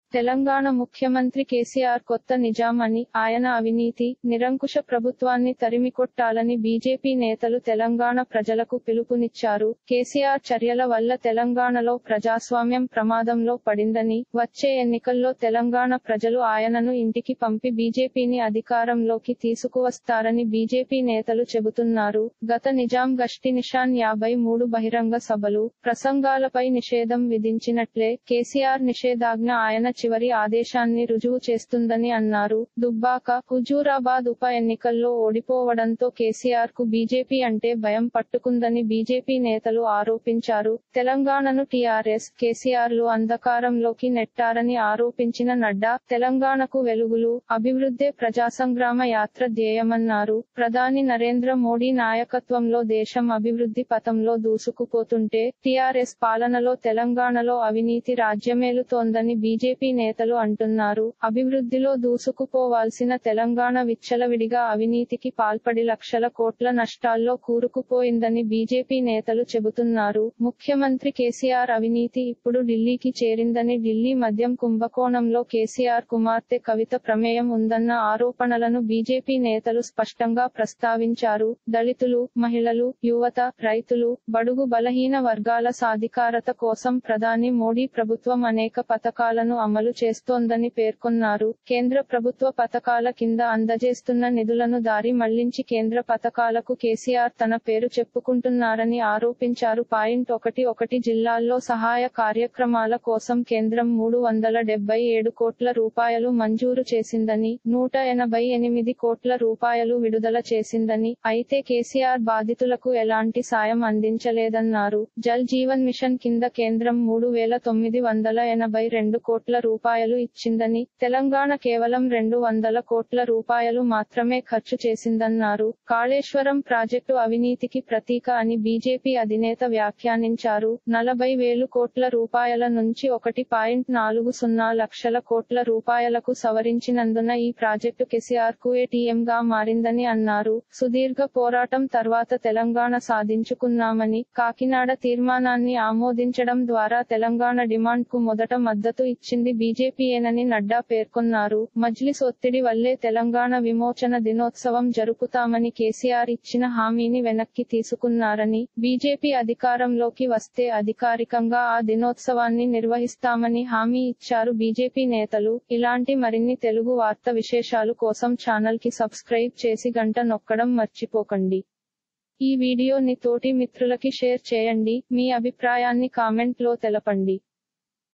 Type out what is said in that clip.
తెలంగాణ ముఖ్యమంత్రి కేసీఆర్ కొత్త నిజాం అని ఆయన అవినీతి నిరంకుశ ప్రభుత్వాన్ని తరిమికొట్టాలని బీజేపీ నేతలు తెలంగాణ ప్రజలకు పిలుపునిచ్చారు కేసీఆర్ చర్యల వల్ల తెలంగాణలో ప్రజాస్వామ్యం ప్రమాదంలో పడిందని వచ్చే ఎన్నికల్లో తెలంగాణ ప్రజలు ఆయనను ఇంటికి పంపి బీజేపీని అధికారంలోకి తీసుకువస్తారని బీజేపీ నేతలు చెబుతున్నారు గత నిజాం గష్టి నిషాన్ యాభై మూడు బహిరంగ సభలు ప్రసంగాలపై నిషేధం విధించినట్లే కేసీఆర్ నిషేధాజ్ఞ ఆయన చివరి ఆదేశాన్ని రుజువు చేస్తుందని అన్నారు దుబ్బాక హుజూరాబాద్ ఉప ఎన్నికల్లో ఓడిపోవడంతో కేసీఆర్ కు బీజేపీ అంటే భయం పట్టుకుందని బీజేపీ నేతలు ఆరోపించారు తెలంగాణను టీఆర్ఎస్ కేసీఆర్ లు అంధకారంలోకి నెట్టారని ఆరోపించిన నడ్డా తెలంగాణకు వెలుగులు అభివృద్ధే ప్రజాసంగ్రామ యాత్ర ధ్యేయమన్నారు ప్రధాని నరేంద్ర మోడీ నాయకత్వంలో దేశం అభివృద్ధి పథంలో దూసుకుపోతుంటే టీఆర్ఎస్ పాలనలో తెలంగాణలో అవినీతి రాజ్యమేలుతోందని బీజేపీ నేతలు అంటున్నారు అభివృద్ధిలో దూసుకుపోవాల్సిన తెలంగాణ విచ్చలవిడిగా అవినీతికి పాల్పడి లక్షల కోట్ల నష్టాల్లో కూరుకుపోయిందని బీజేపీ నేతలు చెబుతున్నారు ముఖ్యమంత్రి కేసీఆర్ అవినీతి ఇప్పుడు ఢిల్లీకి చేరిందని ఢిల్లీ మద్యం కుంభకోణంలో కేసీఆర్ కుమార్తె కవిత ప్రమేయం ఉందన్న ఆరోపణలను బీజేపీ నేతలు స్పష్టంగా ప్రస్తావించారు దళితులు మహిళలు యువత రైతులు బడుగు బలహీన వర్గాల సాధికారత కోసం ప్రధాని మోడీ ప్రభుత్వం అనేక పథకాలను అమలు చేస్తోందని పేర్కొన్నారు కేంద్ర ప్రభుత్వ పథకాల కింద అందజేస్తున్న నిధులను దారి మళ్లించి కేంద్ర పథకాలకు కేసీఆర్ తన పేరు చెప్పుకుంటున్నారని ఆరోపించారు పాయింట్ ఒకటి ఒకటి జిల్లాల్లో సహాయ కార్యక్రమాల కోసం కేంద్రం మూడు వందల డెబ్బై ఏడు కోట్ల రూపాయలు మంజూరు చేసిందని నూట ఎనభై ఎనిమిది కోట్ల రూపాయలు విడుదల చేసిందని అయితే కేసీఆర్ బాధితులకు ఎలాంటి సాయం అందించలేదన్నారు జల్ జీవన్ మిషన్ కింద కేంద్రం మూడు వేల తొమ్మిది వందల ఎనభై రెండు కోట్ల రూపాయలు ఇచ్చిందని తెలంగాణ కేవలం రెండు వందల కోట్ల రూపాయలు మాత్రమే ఖర్చు చేసిందన్నారు కాళేశ్వరం ప్రాజెక్టు అవినీతికి ప్రతీక అని బీజేపీ అధినేత వ్యాఖ్యానించారు నలభై వేలు కోట్ల రూపాయల నుంచి ఒకటి పాయింట్ నాలుగు సున్నా లక్షల కోట్ల రూపాయలకు సవరించినందున ఈ ప్రాజెక్టు కెసిఆర్ కు ఏటీఎం గా మారిందని అన్నారు సుదీర్ఘ పోరాటం తర్వాత తెలంగాణ సాధించుకున్నామని కాకినాడ తీర్మానాన్ని ఆమోదించడం ద్వారా తెలంగాణ డిమాండ్ కు మొదట మద్దతు ఇచ్చింది బీజేపీయేనని నడ్డా పేర్కొన్నారు మజ్లిస్ ఒత్తిడి వల్లే తెలంగాణ విమోచన దినోత్సవం జరుపుతామని కేసీఆర్ ఇచ్చిన హామీని వెనక్కి తీసుకున్నారని బీజేపీ అధికారంలోకి వస్తే అధికారికంగా ఆ దినోత్సవాన్ని నిర్వహిస్తామని హామీ ఇచ్చారు బీజేపీ నేతలు ఇలాంటి మరిన్ని తెలుగు వార్త విశేషాలు కోసం ఛానల్ కి సబ్స్క్రైబ్ చేసి గంట నొక్కడం మర్చిపోకండి ఈ వీడియోని తోటి మిత్రులకి షేర్ చేయండి మీ అభిప్రాయాన్ని కామెంట్ లో తెలపండి